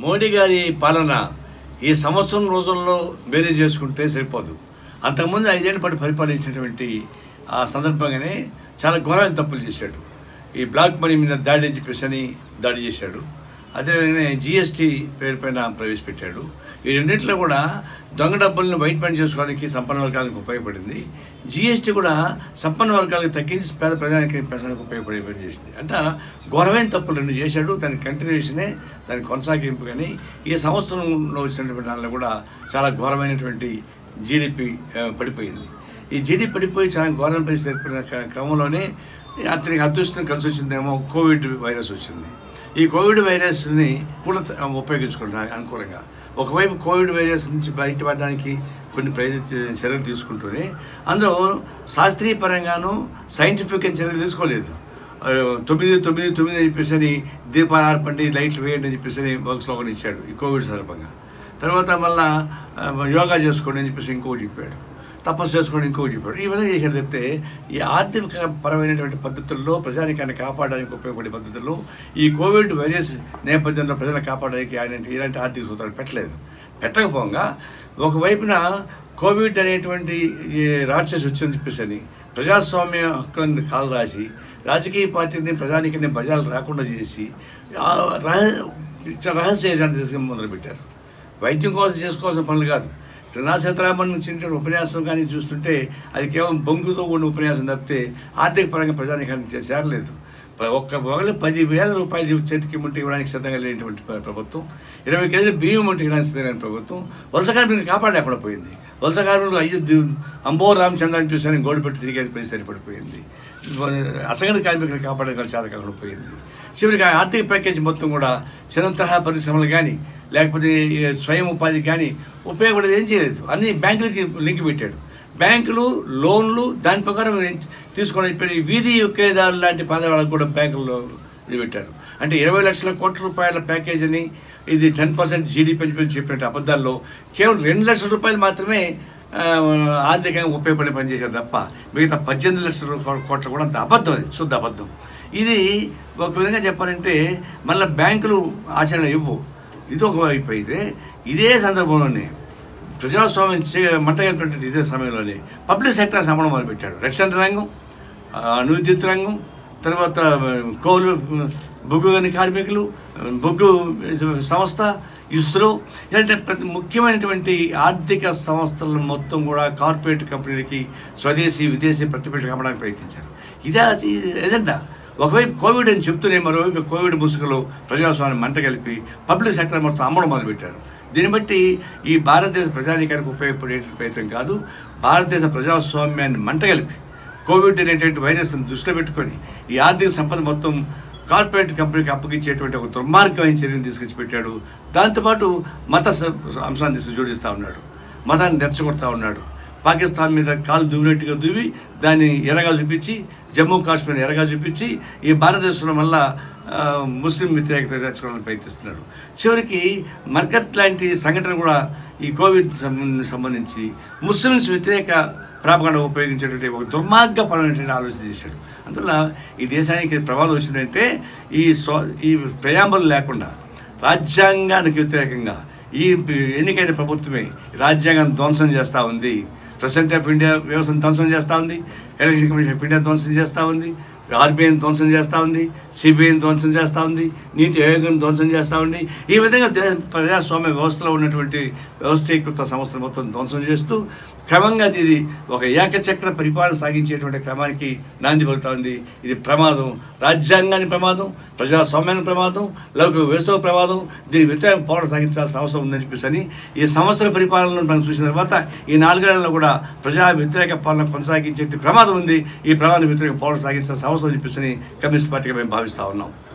మోడీ గారి పాలన ఈ సంవత్సరం రోజుల్లో వేరే చేసుకుంటే సరిపోదు అంతకుముందు ఐదేళ్ల పాటు పరిపాలించినటువంటి ఆ సందర్భంగానే చాలా ఘోరమైన తప్పులు చేశాడు ఈ బ్లాక్ మనీ మీద దాడి అని చెప్పేసి అని దాడి చేశాడు అదేవిధంగా జిఎస్టీ పేరు పైన ప్రవేశపెట్టాడు ఈ రెండింటిలో కూడా దొంగ డబ్బులను వైట్ పని చేసుకోవడానికి సంపన్న వర్గాలకు ఉపయోగపడింది జిఎస్టీ కూడా సంపన్న వర్గాలకు తగ్గించి పేద ప్రజానికి పెంచడానికి ఉపయోగపడే పని చేసింది అంటే ఘోరమైన తప్పులు రెండు చేశాడు దాని కంటిన్యూషనే దాని కొనసాగింపు కానీ ఈ సంవత్సరంలో వచ్చినటువంటి దానిలో కూడా చాలా ఘోరమైనటువంటి జీడిపి పడిపోయింది ఈ జీడీ పడిపోయి చాలా ఘోరమైన పరిస్థితి ఏర్పడిన క్ర- క్రమంలోనే అతనికి అదృష్టం కలిసి వచ్చిందేమో కోవిడ్ వైరస్ వచ్చింది ఈ కోవిడ్ వైరస్ని కూడా త- ఉపయోగించుకుంటున్నారు అనుకూలంగా ఒకవైపు కోవిడ్ వైరస్ నుంచి బయటపడడానికి కొన్ని ప్రయత్న చర్యలు తీసుకుంటూనే అందులో శాస్త్రీయ పరంగాను సైంటిఫిక్ చర్యలు తీసుకోలేదు ఆ, తొమ్మిది తొమ్మిది తొమ్మిది అని చెప్పేసి అని దీపాలు ఆర్పండి లైట్లు వేయండి అని చెప్పేసి అని ఒక స్లోగన్ ఇచ్చాడు ఈ కోవిడ్ సందర్భంగా తర్వాత మళ్ళా ఆ, యోగా చేసుకోండి అని చెప్పేసి ఇంకోటి చెప్పాడు తపస్సు చేసుకోండి ఇంకోటి చెప్పాడు ఈ విధంగా చేశాడు చెప్తే ఈ ఆర్థిక పరమైనటువంటి పద్ధతుల్లో ప్రజానికాన్ని కాపాడడానికి ఉపయోగపడే పద్ధతుల్లో ఈ కోవిడ్ వైరస్ నేపథ్యంలో ప్రజలను కాపాడడానికి ఆయన ఇలాంటి ఆర్థిక సూత్రాలు పెట్టలేదు పెట్టకపోగా ఒకవైపున కోవిడ్ అనేటువంటి ఈ రాక్షసి వచ్చిందని చెప్పేసి అని ప్రజాస్వామ్య హక్కులను కాలు రాసి రాజకీయ పార్టీని ప్రజానికాన్ని బజాలు రాకుండా చేసి ఆ రహ రహస్య ఏజెంట్ తీసుకుని మొదలుపెట్టారు వైద్యం కోసం చేసుకోవాల్సిన పనులు కాదు నా సీతారామన్ ఇచ్చిన ఉపన్యాసం కానీ చూస్తుంటే అది కేవలం బొంగుతో కూడిన ఉపన్యాసం తప్పితే ఆర్థిక పరంగా ప్రజానికానికి చే- చేరలేదు ప- ఒక్క ఒకళ్ళు పదివేల రూపాయలు చేతికి ఇమ్మంటే ఇవ్వడానికి సిద్ధంగా లేనటువంటి ప్ర- ప్రభుత్వం ఇరవై కేజీలు బియ్యం ఇమ్మంటే ఇవ్వడానికి సిద్ధంగా లేని ప్రభుత్వం వలస కార్మికులను కాపాడలేకుండా పోయింది వలస కార్మికులు అయ్యో ది- అంబో రామచంద్ర అని చూసి గోల్డ్ పెట్టి తిరిగి పోయి సరిపడిపోయింది అసంఘటిత కార్మికులు కాపాడగల చేత కాకుండా పోయింది చివరికి ఆ ఆర్థిక ప్యాకేజ్ మొత్తం కూడా చిన్న తరహా పరిశ్రమలు కానీ లేకపోతే ఈ స్వయం ఉపాధి కానీ ఉపయోగపడేది ఏం చేయలేదు అన్ని బ్యాంకులకి లింక్ పెట్టాడు బ్యాంకులు లోన్లు దాని ప్రకారం తీసుకోవడం ఇప్పుడు ఈ వీధి విక్రయదారులు లాంటి పాదవాళ్ళకు కూడా బ్యాంకుల్లో ఇది పెట్టారు అంటే ఇరవై లక్షల కోట్ల రూపాయల ప్యాకేజ్ అని ఇది టెన్ పర్సెంట్ జీడీపీ అని చెప్పినట్టు అబద్ధాల్లో కేవలం రెండు లక్షల రూపాయలు మాత్రమే ఆ, ఆర్థికంగా ఉపయోగపడే పని చేశారు తప్ప మిగతా పద్దెనిమిది లక్షల రూపాయల కోట్లు కూడా అంత అబద్ధం అది శుద్ధ అబద్ధం ఇది ఒక విధంగా చెప్పాలంటే మళ్ళీ బ్యాంకులు ఆచరణ ఇవ్వు ఇది ఒక వైపు అయితే ఇదే సందర్భంలోనే ప్రజాస్వామ్యం చే- మంటగలిపినటువంటి ఇదే సమయంలోనే పబ్లిక్ సెక్టర్ అమ్మడం మొదలుపెట్టాడు రక్షణ రంగం ఆ, విద్యుత్ రంగం తర్వాత ఆ, కోలు బొగ్గు గని కార్మికులు బొగ్గు సంస్థ ఇస్రో ఇలాంటి ప్రతి ముఖ్యమైనటువంటి ఆర్థిక సంస్థలను మొత్తం కూడా కార్పొరేట్ కంపెనీలకి స్వదేశీ విదేశీ ప్రతిపక్ష అమ్మడానికి ప్రయత్నించారు ఇదే ఎజెండా ఒకవైపు కోవిడ్ అని చెప్తూనే మరోవైపు కోవిడ్ ముసుగులో ప్రజాస్వామ్యం మంట కలిపి పబ్లిక్ సెక్టర్ మొత్తం అమ్మడం మొదలుపెట్టారు దీన్ని బట్టి ఈ భారతదేశ ప్రజానీకానికి ఉపయోగపడే ప్రయత్నం కాదు భారతదేశ ప్రజాస్వామ్యాన్ని మంట కలిపి కోవిడ్ అనేటువంటి వైరస్ను దృష్టిలో పెట్టుకొని ఈ ఆర్థిక సంపద మొత్తం కార్పొరేట్ కంపెనీకి అప్పగించేటువంటి ఒక దుర్మార్గమైన చర్యను తీసుకొచ్చి పెట్టాడు దాంతోపాటు మత స- అంశాన్ని తీసుకు జోడిస్తూ ఉన్నాడు మతాన్ని రెచ్చగొడతా ఉన్నాడు పాకిస్తాన్ మీద కాలు దువ్వినట్టుగా దువ్వి దాన్ని ఎరగా చూపించి జమ్మూ కాశ్మీర్ ఎరగా చూపించి ఈ భారతదేశంలో మళ్ళా ఆ, ముస్లిం వ్యతిరేకత రెచ్చగొడాలని ప్రయత్నిస్తున్నాడు చివరికి మర్కట్ లాంటి సంఘటన కూడా ఈ కోవిడ్ సంబంధ- సంబంధించి ముస్లిమ్స్ వ్యతిరేక ప్రాపకాండ ఉపయోగించేటువంటి ఒక దుర్మార్గపరమైనటువంటి ఆలోచన చేశాడు అందువల్ల ఈ దేశానికి ప్రమాదం వచ్చిందంటే ఈ స్వ ఈ ప్రయాంబలు లేకుండా రాజ్యాంగానికి వ్యతిరేకంగా ఈ ఎన్నికైన ప్రభుత్వమే రాజ్యాంగం ధ్వంసం చేస్తూ ఉంది ప్రెసిడెంట్ ఆఫ్ ఇండియా వ్యవస్థను ధ్వంసం చేస్తూ ఉంది ఎలక్షన్ కమిషన్ ఆఫ్ ఇండియా ధ్వంసం చేస్తూ ఉంది ఆర్బీఐని ధ్వంసం చేస్తూ ఉంది సిబిఐని ధ్వంసం చేస్తూ ఉంది నీతి ఆయోగం ధ్వంసం చేస్తూ ఉంది ఈ విధంగా దే ప్రజాస్వామ్య వ్యవస్థలో ఉన్నటువంటి వ్యవస్థీకృత సంస్థలు మొత్తం ధ్వంసం చేస్తూ క్రమంగా ఇది ఒక ఏకచక్ర పరిపాలన సాగించేటువంటి క్రమానికి నాంది పలుకుతా ఉంది ఇది ప్రమాదం రాజ్యాంగానికి ప్రమాదం ప్రజాస్వామ్యానికి ప్రమాదం లౌకిక వ్యవస్థ ప్రమాదం దీని వ్యతిరేక పోరాటం సాగించాల్సిన అవసరం ఉందని చెప్పేసి అని ఈ సంవత్సర పరిపాలనను మనం చూసిన తర్వాత ఈ నాలుగేళ్లలో కూడా ప్రజా వ్యతిరేక పాలన కొనసాగించే ప్రమాదం ఉంది ఈ ప్రమాదం వ్యతిరేక పోరాటం సాగించాల్సిన అవసరం అని చెప్పేసి అని కమ్యూనిస్ట్ పార్టీగా మేము భావిస్తా ఉన్నాం